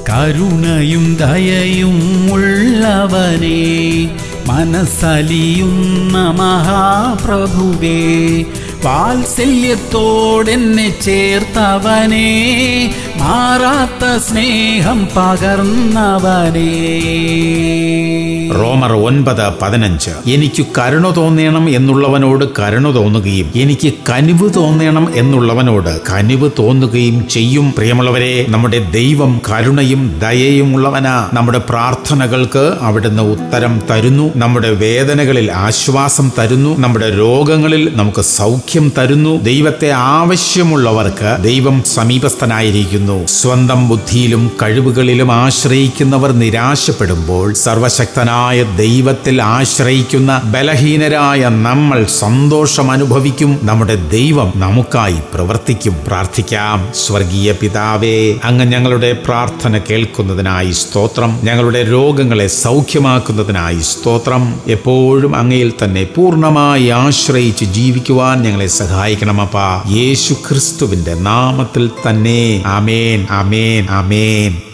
കരുണയും ദയയും ഉള്ളവനെ മനസ്സലിയുന്ന മഹാപ്രഭുവേ വാത്സല്യത്തോടെന്നെ ചേർത്തവനെ മാറാത്ത സ്നേഹം പകർന്നവനേ റോമർ ഒൻപത് പതിനഞ്ച് എനിക്ക് കരുണ തോന്നണം എന്നുള്ളവനോട് കരുണ തോന്നുകയും എനിക്ക് കനിവ് തോന്നണം എന്നുള്ളവനോട് കനിവ് തോന്നുകയും ചെയ്യും പ്രിയമുള്ളവരെ നമ്മുടെ ദൈവം കരുണയും ദയയും ഉള്ളവനാ നമ്മുടെ പ്രാർത്ഥനകൾക്ക് അവിടുന്ന് ഉത്തരം തരുന്നു നമ്മുടെ വേദനകളിൽ ആശ്വാസം തരുന്നു നമ്മുടെ രോഗങ്ങളിൽ നമുക്ക് സൗഖ്യം തരുന്നു ദൈവത്തെ ആവശ്യമുള്ളവർക്ക് ദൈവം സമീപസ്ഥനായിരിക്കുന്നു സ്വന്തം ബുദ്ധിയിലും കഴിവുകളിലും ആശ്രയിക്കുന്നവർ നിരാശപ്പെടുമ്പോൾ സർവശക്തനായ ദൈവത്തിൽ ആശ്രയിക്കുന്ന ബലഹീനരായ നമ്മൾ സന്തോഷം അനുഭവിക്കും നമ്മുടെ ദൈവം നമുക്കായി പ്രവർത്തിക്കും പ്രാർത്ഥിക്കാം സ്വർഗീയ പിതാവേ അങ്ങ് ഞങ്ങളുടെ പ്രാർത്ഥന കേൾക്കുന്നതിനായി സ്തോത്രം ഞങ്ങളുടെ രോഗങ്ങളെ സൗഖ്യമാക്കുന്നതിനായി സ്തോത്രം എപ്പോഴും അങ്ങയിൽ തന്നെ പൂർണ്ണമായി ആശ്രയിച്ച് ജീവിക്കുവാൻ ഞങ്ങളെ സഹായിക്കണമപ്പാ യേശു ക്രിസ്തുവിന്റെ നാമത്തിൽ തന്നെ ആമേൻ ആമേൻ ആമേൻ